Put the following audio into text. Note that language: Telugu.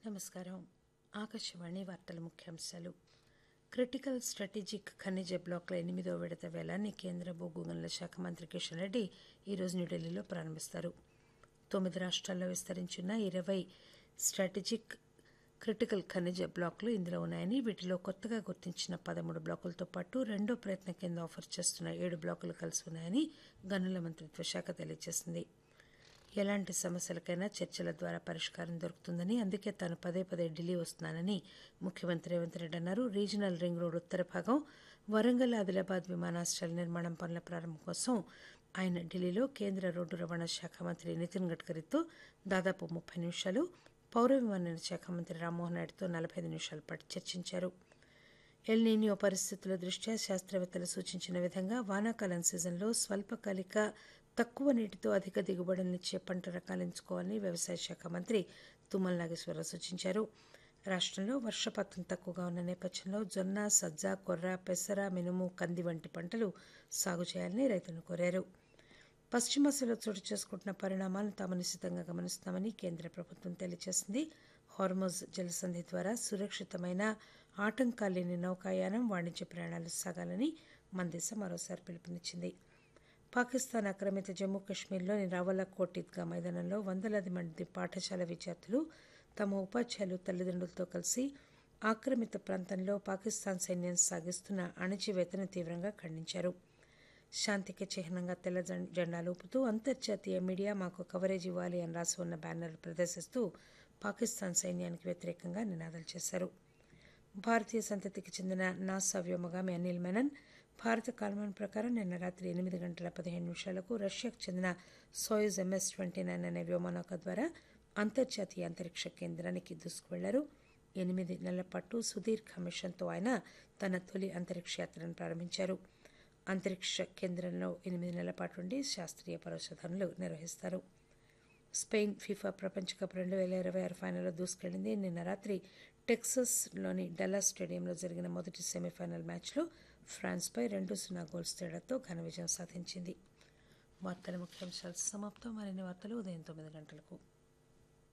నమస్కారం ఆకాశవాణి వార్తల ముఖ్యాంశాలు క్రిటికల్ స్ట్రాటజిక్ ఖనిజ బ్లాకుల ఎనిమిదో విడత వేలాన్ని కేంద్ర బొగ్గు గనుల శాఖ మంత్రి కిషన్ రెడ్డి ఈరోజు న్యూఢిల్లీలో ప్రారంభిస్తారు తొమ్మిది రాష్ట్రాల్లో విస్తరించిన ఇరవై స్ట్రాటజిక్ క్రిటికల్ ఖనిజ బ్లాకులు ఇందులో ఉన్నాయని వీటిలో కొత్తగా గుర్తించిన పదమూడు బ్లాకులతో పాటు రెండో ప్రయత్నం కింద ఆఫర్ చేస్తున్న ఏడు బ్లాకులు కలిసి ఉన్నాయని గనుల మంత్రిత్వ శాఖ తెలియజేసింది ఎలాంటి సమస్యలకైనా చర్చల ద్వారా పరిష్కారం దొరుకుతుందని అందుకే తాను పదే పదే ఢిల్లీ వస్తున్నానని ముఖ్యమంత్రి రేవంత్ రెడ్డి అన్నారు రీజనల్ రింగ్ రోడ్ ఉత్తర భాగం వరంగల్ ఆదిలాబాద్ విమానాశ్రయాల నిర్మాణం పనుల ప్రారంభం కోసం ఆయన ఢిల్లీలో కేంద్ర రోడ్డు రవాణా శాఖ మంత్రి నితిన్ గడ్కరీతో దాదాపు ముప్పై నిమిషాలు పౌర విమానయాన శాఖ మంత్రి రామ్మోహన్ నాయుడుతో నలభై ఐదు నిమిషాల పాటు చర్చించారు ఎల్ నీనియో పరిస్థితుల దృష్ట్యా శాస్త్రవేత్తలు సూచించిన విధంగా వానాకాలం సీజన్లో స్వల్పకాలిక తక్కువ నీటితో అధిక దిగుబడులనిచ్చే పంట రకాలు ఎంచుకోవాలని వ్యవసాయ శాఖ మంత్రి తుమ్మల నాగేశ్వరరావు సూచించారు రాష్టంలో వర్షపాతం తక్కువగా ఉన్న నేపథ్యంలో జొన్న సజ్జ కొర్ర పెసర మినుము కంది వంటి పంటలు సాగు చేయాలని రైతులను కోరారు పశ్చిమాసియాలో చోటు చేసుకుంటున్న పరిణామాలను తాము నిశితంగా గమనిస్తామని కేంద్ర ప్రభుత్వం తెలియజేసింది హార్మోజ్ జలసంధి ద్వారా సురక్షితమైన ఆటంకాలు లేని నౌకాయానం వాణిజ్య ప్రయాణాలు సాగాలని మన దేశం మరోసారి పిలుపునిచ్చింది పాకిస్తాన్ ఆక్రమిత జమ్మూ కశ్మీర్లోని రావలకోట్ ఈద్గా మైదానంలో వందలాది మంది పాఠశాల విద్యార్థులు తమ ఉపాధ్యాయులు తల్లిదండ్రులతో కలిసి ఆక్రమిత ప్రాంతంలో పాకిస్తాన్ సైన్యం సాగిస్తున్న అణచివేతను తీవ్రంగా ఖండించారు శాంతికి చిహ్నంగా తెల్ల జెండాలు ఊపుతూ అంతర్జాతీయ మీడియా మాకు కవరేజ్ ఇవ్వాలి అని రాసి ఉన్న బ్యానర్లు ప్రదర్శిస్తూ పాకిస్తాన్ సైన్యానికి వ్యతిరేకంగా నినాదాలు చేశారు భారతీయ సంతతికి చెందిన నాసా వ్యోమగామి అనిల్ మెనన్ భారత కాలమానం ప్రకారం నిన్న రాత్రి ఎనిమిది గంటల పదిహేను నిమిషాలకు రష్యాకు చెందిన సోయుజ్ ఎంఎస్ ట్వంటీ నైన్ అనే వ్యోమనౌక ద్వారా అంతర్జాతీయ అంతరిక్ష కేంద్రానికి దూసుకువెళ్లారు ఎనిమిది నెలల పాటు సుదీర్ఘ మిషన్తో ఆయన తన తొలి అంతరిక్ష యాత్రను ప్రారంభించారు అంతరిక్ష కేంద్రంలో ఎనిమిది నెలల పాటు ఉండి శాస్త్రీయ పరిశోధనలు నిర్వహిస్తారు స్పెయిన్ ఫీఫా ప్రపంచ కప్ రెండు వేల ఇరవై ఆరు ఫైనల్లో దూసుకెళ్లింది నిన్న రాత్రి టెక్సస్లోని డల్లాస్ స్టేడియంలో జరిగిన మొదటి సెమీఫైనల్ మ్యాచ్లో ఫ్రాన్స్పై రెండు సున్నా గోల్స్ తేడాతో ఘన విజయం సాధించింది వార్తల ముఖ్యాంశాలు సమాప్తం మరిన్ని వార్తలు ఉదయం తొమ్మిది గంటలకు